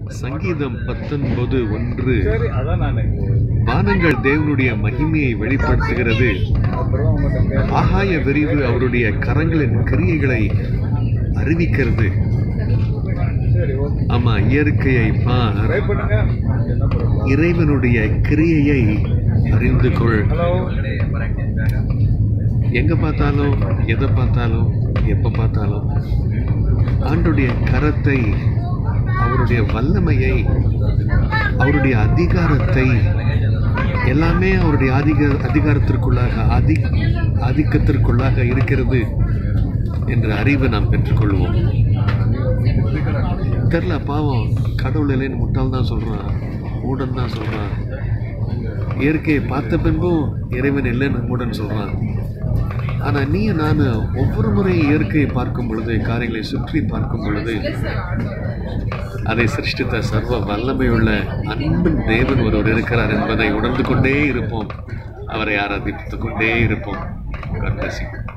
சங்கீதம் பத்தொன்பது ஒன்று சரி அதான் நான் வானங்கள் தேவனுடைய மகிமையை வெளிப்படுத்துகிறது அப்புறம் உங்கள்கிட்ட பேச ஆகாய விரிவு அவருடைய கரங்களின் கிரியைகளை அறிவிக்கிறது சரி ஓகே ஆமா இயற்கையை பார் ட்ரை பண்ணுங்க என்ன ப்ராப்ளம் இறைவனுடைய கிரியையை அறிந்து கொள் ஹலோ எங்க பார்த்தாலும் எதை பார்த்தாலும் எப்ப பார்த்தாலும் ஆண்டுடைய கரத்தை அவருடைய வல்லமையை அவருடைய அதிகாரத்தை எல்லாமே அவருடைய அதிக அதிகாரத்திற்குள்ளாக அதி ஆதிக்கத்திற்குள்ளாக இருக்கிறது என்ற அறிவை நாம் பெற்றுக்கொள்வோம் தெரில பாவம் கடவுள் இல்லைன்னு முட்டாள் தான் சொல்கிறான் மூடன் தான் சொல்கிறான் இயற்கையை பார்த்த பின்பும் இறைவன் இல்லைன்னு மூடன் சொல்கிறான் ஆனால் நீ நான் ஒவ்வொரு முறை இயற்கையை பார்க்கும் பொழுது காரியங்களை சுற்றி பார்க்கும் பொழுது அதை சிருஷ்டித்த சர்வ வல்லமையுள்ள அன்பின் தேவன் ஒருவர் இருக்கிறார் என்பதை உணர்ந்து கொண்டே இருப்போம் அவரை ஆராதித்துக் கொண்டே இருப்போம் God bless you.